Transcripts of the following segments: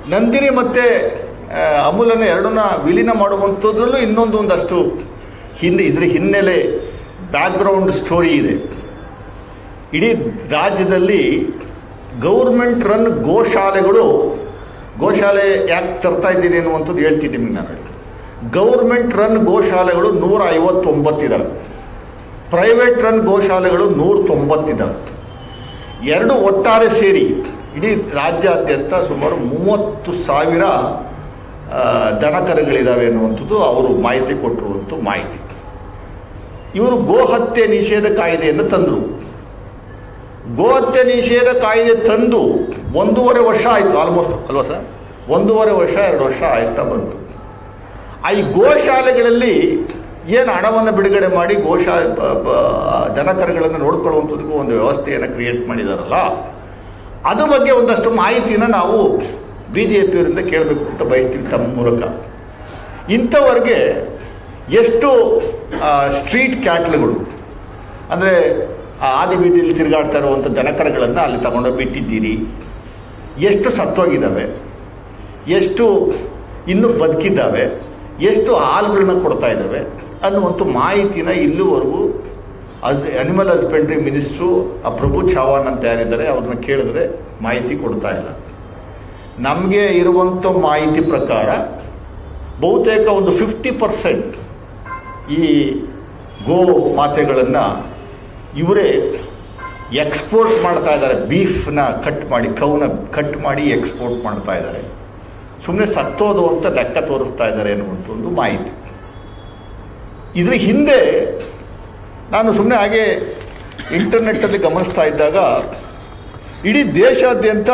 ನಂದಿನಿ ಮತ್ತು ಅಮೂಲನ ಎರಡನ್ನ ವಿಲೀನ ಮಾಡುವಂಥದ್ರಲ್ಲೂ ಇನ್ನೊಂದು ಒಂದಷ್ಟು ಹಿಂದೆ ಇದ್ರ ಹಿನ್ನೆಲೆ ಬ್ಯಾಕ್ಗ್ರೌಂಡ್ ಸ್ಟೋರಿ ಇದೆ ಇಡೀ ರಾಜ್ಯದಲ್ಲಿ ಗೌರ್ಮೆಂಟ್ ರನ್ ಗೋಶಾಲೆಗಳು ಗೋಶಾಲೆ ಯಾಕೆ ತರ್ತಾ ಇದ್ದೀನಿ ಅನ್ನುವಂಥದ್ದು ಹೇಳ್ತಿದ್ದೀನಿ ನಾನು ಗೌರ್ಮೆಂಟ್ ರನ್ ಗೋಶಾಲೆಗಳು ನೂರ ಐವತ್ತೊಂಬತ್ತಿದ್ದಾವೆ ಪ್ರೈವೇಟ್ ರನ್ ಗೋಶಾಲೆಗಳು ನೂರ ತೊಂಬತ್ತಿದ್ದಾವೆ ಎರಡು ಒಟ್ಟಾರೆ ಸೇರಿ ಇಡೀ ರಾಜ್ಯಾದ್ಯಂತ ಸುಮಾರು ಮೂವತ್ತು ಸಾವಿರ ಆ, ದನಕರುಗಳಿದ್ದಾವೆ ಅನ್ನುವಂಥದ್ದು ಅವರು ಮಾಹಿತಿ ಕೊಟ್ಟಿರುವಂಥ ಮಾಹಿತಿ ಇವರು ಗೋಹತ್ಯೆ ನಿಷೇಧ ಕಾಯ್ದೆಯನ್ನು ತಂದರು ಗೋಹತ್ಯೆ ನಿಷೇಧ ಕಾಯ್ದೆ ತಂದು ಒಂದೂವರೆ ವರ್ಷ ಆಯಿತು ಆಲ್ಮೋಸ್ಟ್ ಅಲ್ವಾ ಸರ್ ಒಂದೂವರೆ ವರ್ಷ ಎರಡು ವರ್ಷ ಆಯ್ತಾ ಬಂತು ಆ ಈ ಗೋಶಾಲೆಗಳಲ್ಲಿ ಏನು ಹಣವನ್ನು ಬಿಡುಗಡೆ ಮಾಡಿ ಗೋಶಾ ಬ- ಬ- ದನಕರುಗಳನ್ನು ನೋಡ್ಕೊಳ್ಳುವಂಥದ್ದಕ್ಕೂ ಒಂದು ವ್ಯವಸ್ಥೆಯನ್ನು ಕ್ರಿಯೇಟ್ ಮಾಡಿದಾರಲ್ಲ ಅದ್ರ ಬಗ್ಗೆ ಒಂದಷ್ಟು ಮಾಹಿತಿನ ನಾವು ಬಿ ಜೆ ಪಿಯವರಿಂದ ಕೇಳಬೇಕು ಅಂತ ಬಯಸ್ತೀವಿ ತಮ್ಮ ಮೂಲಕ ಇಂಥವ್ರಿಗೆ ಎಷ್ಟು ಆ, ಸ್ಟ್ರೀಟ್ ಕ್ಯಾಟ್ಲ್ಗಳು ಅಂದರೆ ಆದಿ ಬೀದಿಯಲ್ಲಿ ತಿರುಗಾಡ್ತಾ ಇರುವಂಥ ದನಕರಗಳನ್ನು ಅಲ್ಲಿ ತಗೊಂಡೋಗಿ ಬಿಟ್ಟಿದ್ದೀರಿ ಎಷ್ಟು ಸತ್ತೋಗಿದ್ದಾವೆ ಎಷ್ಟು ಇನ್ನೂ ಬದುಕಿದ್ದಾವೆ ಎಷ್ಟು ಹಾಲುಗಳನ್ನ ಕೊಡ್ತಾ ಇದ್ದಾವೆ ಅನ್ನುವಂಥ ಮಾಹಿತಿನ ಇಲ್ಲಿವರೆಗೂ ಅದು ಅನಿಮಲ್ ಹಸ್ಬೆಂಡ್ರಿ ಮಿನಿಸ್ಟ್ರು ಆ ಪ್ರಭು ಚವಾನ್ ಅಂತ ಯಾರಿದ್ದಾರೆ ಅವ್ರನ್ನ ಕೇಳಿದ್ರೆ ಮಾಹಿತಿ ಕೊಡ್ತಾ ಇಲ್ಲ ನಮಗೆ ಇರುವಂಥ ಮಾಹಿತಿ ಪ್ರಕಾರ ಬಹುತೇಕ ಒಂದು ಫಿಫ್ಟಿ ಪರ್ಸೆಂಟ್ ಈ ಗೋ ಮಾತೆಗಳನ್ನು ಇವರೇ ಎಕ್ಸ್ಪೋರ್ಟ್ ಮಾಡ್ತಾ ಇದ್ದಾರೆ ಬೀಫ್ನ ಕಟ್ ಮಾಡಿ ಕೌನ ಕಟ್ ಮಾಡಿ ಎಕ್ಸ್ಪೋರ್ಟ್ ಮಾಡ್ತಾ ಇದ್ದಾರೆ ಸುಮ್ಮನೆ ಸತ್ತೋದು ಅಂತ ಲೆಕ್ಕ ತೋರಿಸ್ತಾ ಇದ್ದಾರೆ ಅನ್ನುವಂಥ ಒಂದು ಮಾಹಿತಿ ಇದ್ರ ಹಿಂದೆ ನಾನು ಸುಮ್ಮನೆ ಹಾಗೆ ಇಂಟರ್ನೆಟ್ಟಲ್ಲಿ ಗಮನಿಸ್ತಾ ಇದ್ದಾಗ ಇಡೀ ದೇಶಾದ್ಯಂತ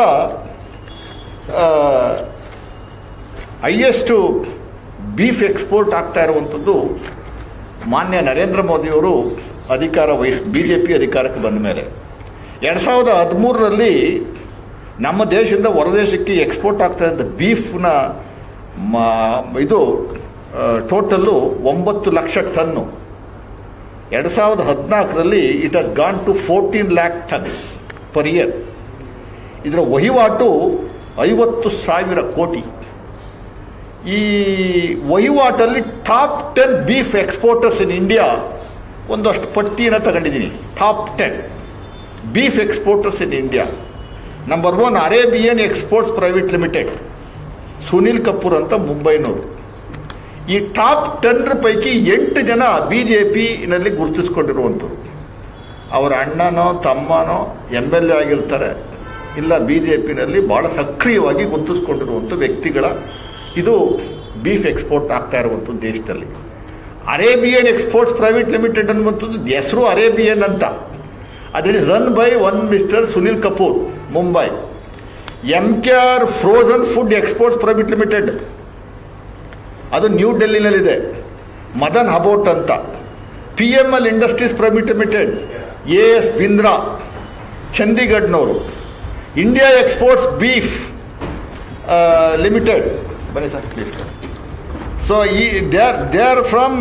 ಹೈಯೆಸ್ಟು ಬೀಫ್ ಎಕ್ಸ್ಪೋರ್ಟ್ ಆಗ್ತಾ ಇರುವಂಥದ್ದು ಮಾನ್ಯ ನರೇಂದ್ರ ಮೋದಿಯವರು ಅಧಿಕಾರ ವಹಿಸ್ ಬಿ ಜೆ ಪಿ ಅಧಿಕಾರಕ್ಕೆ ಬಂದ ಮೇಲೆ ಎರಡು ಸಾವಿರದ ಹದಿಮೂರರಲ್ಲಿ ನಮ್ಮ ದೇಶದಿಂದ ಹೊರದೇಶಕ್ಕೆ ಎಕ್ಸ್ಪೋರ್ಟ್ ಆಗ್ತಾ ಇದ್ದ ಬೀಫ್ನ ಮ ಇದು ಟೋಟಲ್ಲು ಒಂಬತ್ತು ಲಕ್ಷ ಟನ್ನು ಎರಡು ಸಾವಿರದ ಹದಿನಾಲ್ಕರಲ್ಲಿ it has gone to fourteen lakh tons per year ಇದರ ವಹಿವಾಟು ಐವತ್ತು ಸಾವಿರ ಕೋಟಿ ಈ ವಹಿವಾಟಲ್ಲಿ top ten beef exporters in India ಒಂದಷ್ಟು ಪಟ್ಟಿಯನ್ನು ತಗೊಂಡಿದ್ದೀನಿ top ten beef exporters in India number one Arabian exports private limited Sunil Kapoor ಅಂತ ಮುಂಬೈನವರು ಈ ಟಾಪ್ ಟೆನ್ರ ಪೈಕಿ ಎಂಟು ಜನ ಬಿ ಜೆ ಪಿನಲ್ಲಿ ಗುರುತಿಸ್ಕೊಂಡಿರುವಂಥವ್ರು ಅವರ ಅಣ್ಣನೋ ತಮ್ಮನೋ ಎಮ್ ಎಲ್ ಎ ಆಗಿರ್ತಾರೆ ಇಲ್ಲ ಬಿ ಜೆ ಪಿನಲ್ಲಿ ಭಾಳ ಸಕ್ರಿಯವಾಗಿ ಗುರುತಿಸ್ಕೊಂಡಿರುವಂಥ ವ್ಯಕ್ತಿಗಳ ಇದು ಬೀಫ್ ಎಕ್ಸ್ಪೋರ್ಟ್ ಆಗ್ತಾ ಇರುವಂಥ ದೇಶದಲ್ಲಿ ಅರೇಬಿಯನ್ ಎಕ್ಸ್ಪೋರ್ಟ್ಸ್ ಪ್ರೈವೇಟ್ ಲಿಮಿಟೆಡ್ ಅನ್ನುವಂಥದ್ದು ಹೆಸರು ಅರೇಬಿಯನ್ ಅಂತ ಅದ್ರ is run by one mister Sunil Kapoor Mumbai M K R frozen food exports private limited ಅದು ನ್ಯೂ ಡೆಲ್ಲಿನಲ್ಲಿದೆ ಮದನ್ ಹಬೋಟ್ ಅಂತ P M L industries private limited A S Bindra ಚಂಡೀಗಢ್ನವರು ಇಂಡಿಯಾ ಎಕ್ಸ್ಪೋರ್ಟ್ಸ್ ಬೀಫ್ ಲಿಮಿಟೆಡ್ ಬನ್ನಿ ಸರ್ ಪ್ಲೀಸ್ ಸೊ ಈ they are they are from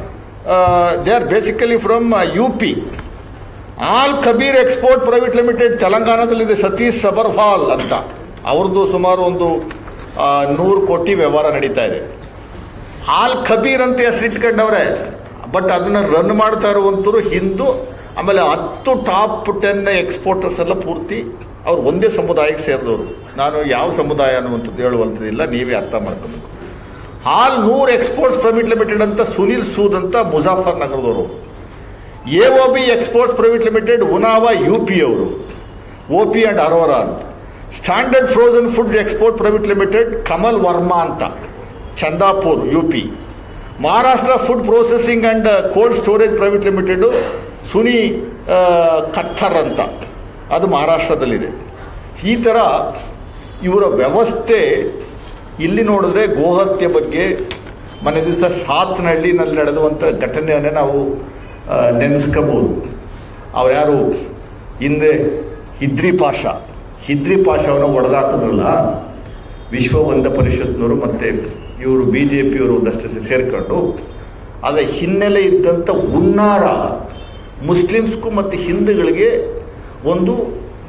they are basically from U P Al Kabir export private limited ತೆಲಂಗಾಣದಲ್ಲಿದೆ ಸತೀಶ್ ಸಬರ್ವಾಲ್ ಅಂತ ಅವ್ರದ್ದು ಸುಮಾರು ಒಂದು ಆ, ನೂರು ಕೋಟಿ ವ್ಯವಹಾರ ನಡೀತಾ ಇದೆ ಆಲ್ ಕಬೀರ್ ಅಂತ ಹೆಸರಿಟ್ಕೊಂಡವ್ರೆ ಬಟ್ ಅದನ್ನ ರನ್ ಮಾಡ್ತಾ ಇರುವಂಥವ್ರು ಹಿಂದೂ ಆಮೇಲೆ ಹತ್ತು ಟಾಪ್ ಟೆನ್ ಎಕ್ಸ್ಪೋರ್ಟರ್ಸ್ ಎಲ್ಲ ಪೂರ್ತಿ ಅವ್ರು ಒಂದೇ ಸಮುದಾಯಕ್ಕೆ ಸೇರಿದವರು ನಾನು ಯಾವ ಸಮುದಾಯ ಅನ್ನುವಂಥದ್ದು ಹೇಳುವಂಥದ್ದಿಲ್ಲ ನೀವೇ ಅರ್ಥ ಮಾಡ್ಕೋಬೇಕು Al Noor exports private limited ಅಂತ ಸುನಿಲ್ ಸೂದ್ ಅಂತ ಮುಜಾಫರ್ ನಗರದವರು A O B exports private limited Unnao U P ಅವರು ಒ ಪಿ ಆ್ಯಂಡ್ ಅರೋರಾ ಅಂತ standard frozen foods export private limited Kamal Verma ಅಂತ Chandapur U P Maharashtra food processing and cold storage private limited ಸುನಿ ಆ, ಖಟ್ಟರ್ ಅಂತ ಅದು ಮಹಾರಾಷ್ಟ್ರದಲ್ಲಿದೆ ಈ ಥರ ಇವರ ವ್ಯವಸ್ಥೆ ಇಲ್ಲಿ ನೋಡಿದ್ರೆ ಗೋಹತ್ಯೆ ಬಗ್ಗೆ ಮನೆ ದಿವಸ ಸಾತ್ನಹಳ್ಳಿನಲ್ಲಿ ನಡೆದುವಂಥ ಘಟನೆಯನ್ನೇ ನಾವು ಆ, ನೆನೆಸ್ಕೋಬೋದು ಅವ್ರು ಯಾರು ಹಿಂದೆ ಹಿದ್ರಿ ಪಾಷಾ ಹಿದ್ರಿ ಪಾಷಾವನ್ನು ಹೊಡೆದಾಕಿದ್ರಲ್ಲ ವಿಶ್ವ ಒಂದ ಪರಿಷತ್ನವರು ಮತ್ತು ಇವರು ಬಿ ಜೆ ಪಿಯವರು ಒಂದಷ್ಟು ಸೇರಿಕೊಂಡು ಅದರ ಹಿನ್ನೆಲೆ ಇದ್ದಂಥ ಹುನ್ನಾರ ಮುಸ್ಲಿಮ್ಸ್ಗೂ ಮತ್ತು ಹಿಂದೂಗಳಿಗೆ ಒಂದು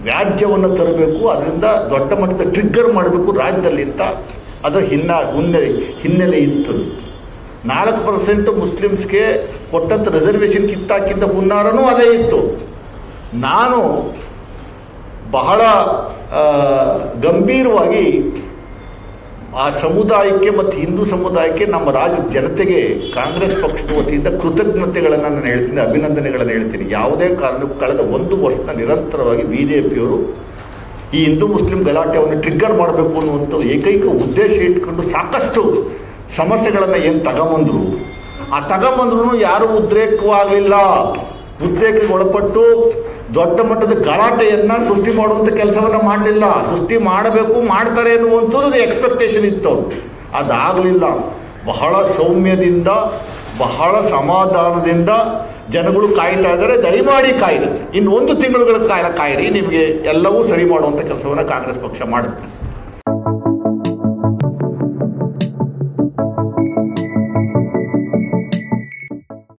ವ್ಯಾಜ್ಯವನ್ನು ತರಬೇಕು ಅದರಿಂದ ದೊಡ್ಡ ಮಟ್ಟದ ಟ್ರಿಗ್ಗರ್ ಮಾಡಬೇಕು ರಾಜ್ಯದಲ್ಲಿ ಅಂತ ಅದರ ಹಿನ್ನ ಹಿನ್ನೆಲೆ ಹಿನ್ನೆಲೆ ಇತ್ತು ನಾಲ್ಕು ಪರ್ಸೆಂಟ್ ಮುಸ್ಲಿಮ್ಸ್ಗೆ ಕೊಟ್ಟಂಥ ರಿಸರ್ವೇಷನ್ ಕಿತ್ತಾಕಿದ್ದ ಹುನ್ನಾರನೂ ಅದೇ ಇತ್ತು ನಾನು ಬಹಳ ಆ, ಗಂಭೀರವಾಗಿ ಆ ಸಮುದಾಯಕ್ಕೆ ಮತ್ತು ಹಿಂದೂ ಸಮುದಾಯಕ್ಕೆ ನಮ್ಮ ರಾಜ್ಯದ ಜನತೆಗೆ ಕಾಂಗ್ರೆಸ್ ಪಕ್ಷದ ವತಿಯಿಂದ ಕೃತಜ್ಞತೆಗಳನ್ನು ನಾನು ಹೇಳ್ತೀನಿ ಅಭಿನಂದನೆಗಳನ್ನು ಹೇಳ್ತೀನಿ ಯಾವುದೇ ಕಾರಣಕ್ಕೂ ಕಳೆದ ಒಂದು ವರ್ಷದ ನಿರಂತರವಾಗಿ ಬಿ ಜೆ ಪಿಯವರು ಈ ಹಿಂದೂ ಮುಸ್ಲಿಂ ಗಲಾಟೆಯನ್ನು ಟ್ರಿಗ್ಗರ್ ಮಾಡಬೇಕು ಅನ್ನುವಂಥ ಏಕೈಕ ಉದ್ದೇಶ ಇಟ್ಕೊಂಡು ಸಾಕಷ್ಟು ಸಮಸ್ಯೆಗಳನ್ನು ಏನು ತಗೊಂಬಂದ್ರು ಆ ತಗೊಂಬಂದ್ರು ಯಾರೂ ಉದ್ರೇಕವಾಗಲಿಲ್ಲ ಉದ್ರೇಕಕ್ಕೆ ಒಳಪಟ್ಟು ದೊಡ್ಡ ಮಟ್ಟದ ಗಲಾಟೆಯನ್ನು ಸೃಷ್ಟಿ ಮಾಡುವಂಥ ಕೆಲಸವನ್ನು ಮಾಡಲಿಲ್ಲ ಸೃಷ್ಟಿ ಮಾಡಬೇಕು ಮಾಡ್ತಾರೆ ಅನ್ನುವಂಥದ್ದು ಎಕ್ಸ್ಪೆಕ್ಟೇಷನ್ ಇತ್ತು ಅವ್ರು ಅದಾಗಲಿಲ್ಲ ಬಹಳ ಸೌಮ್ಯದಿಂದ ಬಹಳ ಸಮಾಧಾನದಿಂದ ಜನಗಳು ಕಾಯ್ತಾ ಇದ್ದಾರೆ ದಯಮಾಡಿ ಕಾಯಿರಿ ಇನ್ನು ಒಂದು ತಿಂಗಳುಗಳ ಕಾಲ ಕಾಯಿರಿ ನಿಮಗೆ ಎಲ್ಲವೂ ಸರಿ ಮಾಡುವಂಥ ಕೆಲಸವನ್ನು ಕಾಂಗ್ರೆಸ್ ಪಕ್ಷ ಮಾಡುತ್ತೆ